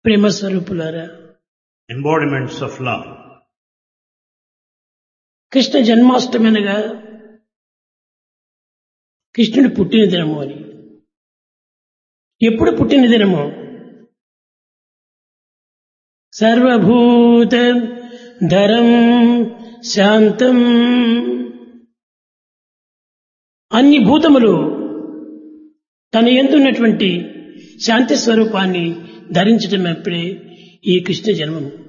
ప్రేమ స్వరూపులారా embodiments of love. Krishna Janmashtami అనగా కృష్ణుడు పుట్టిన దినము అని ఎప్పుడు పుట్టిన దినము సర్వభూత ధరం శాంతం అన్ని భూతములు తన ఎందున్నటువంటి శాంతి స్వరూపాన్ని ధరించడం అప్పుడే ఈ కృష్ణ జన్మము